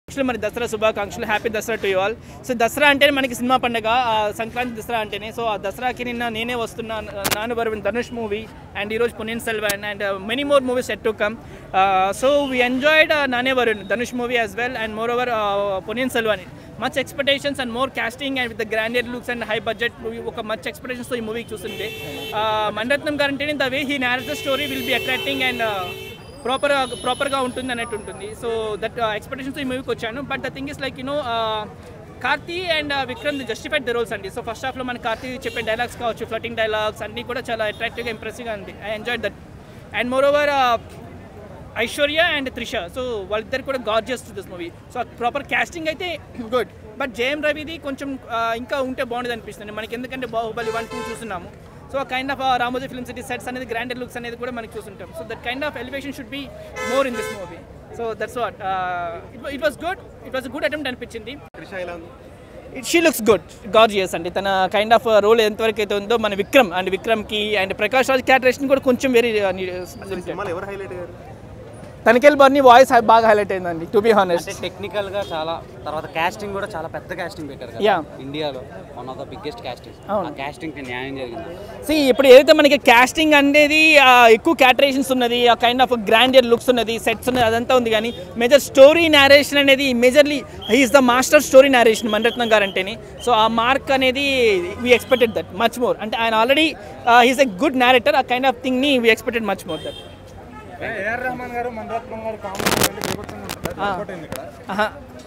Actually మరి దసరా శుభాకాంక్షలు happy Dasara to you all so Dasara అంటే మనకి సినిమా పండుగ ఆ సంక్రాంతి దసరా అంటేనే సో ఆ దసరాకి నిన్న నేనే వస్తున్నాను నాను బరువిన్ ధనుష్ మూవీ అండ్ ఈరోజు Ponniyin Selvan and many more movies yet to come so we enjoyed Naane Varuvean Dhanush movie as well and more over Ponniyin Selvan much expectations and more casting and with the grandeur looks and high budget movie ఒక much ఎక్స్పెక్టేషన్స్తో ఈ movie చూస్తుంటే మణరత్నం గారు అంటేనే the way he narrate the story will be attracting and proper ప్రాపర్గా ఉంటుంది అన్నట్టు ఉంటుంది సో దట్ ఎక్స్పెక్టేషన్స్ ఈ మూవీకి వచ్చాను but the thing is like you know Karthi and Vikram justified the roles అండి సో ఫస్ట్ హాఫ్లో మన కార్తీ చెప్పే డైలాగ్స్ కావచ్చు ఫ్లటింగ్ డైలాగ్స్ అన్నీ కూడా చాలా అట్రాక్టివ్గా ఇంప్రెసివ్గా ఉంది I enjoy that and more moreover Aishwarya and Trisha so వాళ్ళిద్దరు కూడా gorgeous this movie so proper casting అయితే గుడ్ బట్ జయం రవిది కొంచెం ఆ, ఇంకా ఉంటే బాగుండేది అనిపిస్తుంది మనకి ఎందుకంటే బాహుబలి వన్ టూ చూస్తున్నాము so kind of Ramoji film city sets అనేది గ్రాండెడ్ లుక్స్ అనేది కూడా మనకి చూస్తుంటాం so that kind of elevation should be more in this movie so that's what it was good it was good attempt అనిపించింది త్రిష ఎలా ఉంది she looks good gorgeous అండి తన కైండ్ ఆఫ్ రోల్ ఎంతవరకు అయితే ఉందో మన విక్రమ్ అండ్ విక్రమ్కి అండ్ ప్రకాష్ రాజ్ క్యారెక్టరేషన్ కూడా కొంచెం వెరీ సినిమాలో ఎవరు హైలైట్ అయ్యారు తనికెల్ బర్ని వాయిస్ బాగా హైలైట్ అయిందండి టు బి హానెస్ట్ అంటే టెక్నికల్ గా చాలా తర్వాత కాస్టింగ్ కూడా చాలా పెద్ద కాస్టింగ్ పెట్టారు కదా Yeah. ఇండియాలో one of the biggest casting అవును. ఆ కాస్టింగ్ కి న్యాయం జరిగింది సి ఇప్పుడు ఏదైతే మనకి కాస్టింగ్ అనేది ఆ, ఎక్కువ క్యాటరేషన్స్ ఉన్నది ఆ కైండ్ ఆఫ్ గ్రాండియర్ లుక్స్ ఉన్నది సెట్స్ ఉన్నది అదంతా ఉంది కానీ మేజర్ స్టోరీ నేరేషన్ అనేది majorly he's the master story narration Maniratnam గారు అంటేని సో ఆ మార్క్ అనేది we expected that much more అంటే ఆయన already he's a good narrator ఆ కైండ్ ఆఫ్ థింగ్ని we expected much more that A R Rahman గారు మణరత్నం గారు కాంబినేషన్ బీభత్సంగా ఉంటుంది వర్కౌట్ అయింది ఇక్కడ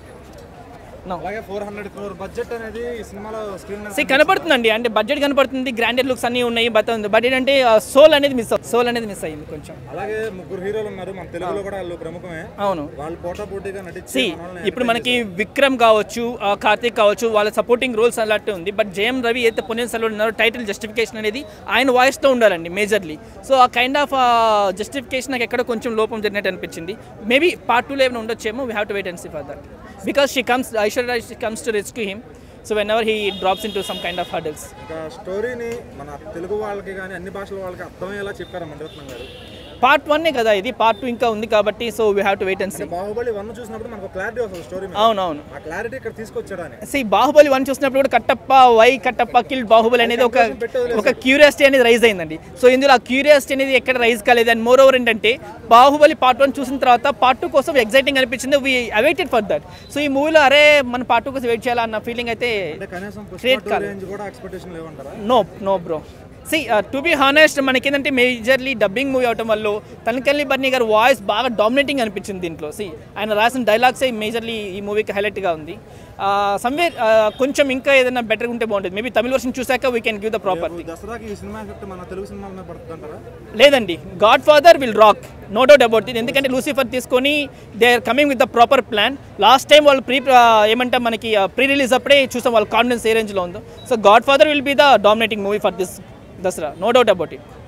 నో అలాగే ఫోర్ హండ్రెడ్ క్రోర్ బడ్జెట్ అనేది ఈ సినిమాలో స్క్రీన్ సి కనపడుతుందండి అంటే బడ్జెట్ కనపడుతుంది గ్రాండెడ్ లుక్స్ అన్నీ ఉన్నాయి బట్ బట్ ఏంటంటే సోల్ అనేది మిస్ సోల్ అనేది మిస్ అయ్యింది కొంచెం అలాగే ముగ్గురు హీరోలు ఉన్నారు మన తెలుగులో కూడా వాళ్ళు ప్రముఖమే అవును వాళ్ళు పోటా పోటీగా నటించి సి మనల్ని ఇప్పుడు మనకి విక్రమ్ కావచ్చు ఆ, కార్తీక్ కావచ్చు వాళ్ళ సపోర్టింగ్ రోల్స్ అలాంటి ఉంది బట్ జయం రవి అయితే పొన్నిన్ సెల్వన్ ఉన్నారో టైటిల్ జస్టిఫికేషన్ అనేది ఆయన వాయిస్తో ఉండాలండి మేజర్లీ సో ఆ కైండ్ ఆఫ్ జస్టిఫికేషన్ నాకు ఎక్కడ కొంచెం లోపం జరిగినట్టు అనిపించింది మేబీ పార్ట్ టూలో ఏమైనా ఉండొచ్చేమో we have to wait and see for that because she comes Aishwarya she comes to rescue him so whenever he drops in to some kind of hurdles ఇంకా స్టోరీని మన తెలుగు వాళ్ళకి కానీ అన్ని భాషల వాళ్ళకి అర్థమయ్యేలా చెప్పారు మణరత్నం గారు పార్ట్ వన్నే కదా ఇది పార్ట్ టూ ఇంకా ఉంది కాబట్టి so we have to wait and see Baahubali one చూసినప్పుడు మనకు క్లారిటీ వస్తుంది స్టోరీ మీద అవునవును ఆ క్లారిటీ ఇక్కడ తీసుకొచ్చాడని సి బాహుబలి వన్ చూసినప్పుడు కూడా కట్టప్ప వై కట్టప్ప కిల్ బాహుబలి అనేది ఒక ఒక క్యూరియాసిటీ అనేది రైజ్ అయిందండి సో ఇందులో ఆ క్యూరియాసిటీ అనేది ఎక్కడ రైజ్ కాలేదు అండ్ మోర్ ఓవర్ ఏంటంటే బాహుబలి పార్ట్ వన్ చూసిన తర్వాత పార్ట్ టూ కోసం ఎగ్జైటింగ్ అనిపించింది we awaited for that so ఈ మూవీలో అరే మన పార్ట్ టూ కోసం వెయిట్ చేయాలన్న ఫీలింగ్ అయితే అంటే కనీసం Great పుష్ప call. రేంజ్ కూడా ఎక్స్పెక్టేషన్ లేవంటారా no no bro see to be honest మనకి ఏంటంటే మేజర్లీ డబ్బింగ్ మూవీ అవటం వల్ల తనకెళ్ళి బర్నీ గారు వాయిస్ బాగా డామినేటింగ్ అనిపించింది దీంట్లో సి ఆయన రాసిన డైలాగ్సే మేజర్లీ ఈ మూవీకి హైలైట్గా ఉంది సమ్వేర్ కొంచెం ఇంకా ఏదైనా బెటర్ ఉంటే బాగుంటుంది మేబీ తమిళ వర్షన్ చూసాక we can give the proper thing దసరాకి ఈ సినిమా ఎఫెక్ట్ మన తెలుగు సినిమాల మీద పడుతుంది అంటారా లేదండి Godfather will rock no doubt about ఇది ఎందుకంటే లూసిఫర్ తీసుకొని they are coming with the proper plan last time వాళ్ళు ప్రీ ఏమంటే మనకి ప్రీ రిలీజ్ అప్పుడే చూసాం వాళ్ళ కాన్ఫిడెన్స్ ఏ రేంజ్లో ఉందో so Godfather will be the dominating movie for this Dasara no doubt about it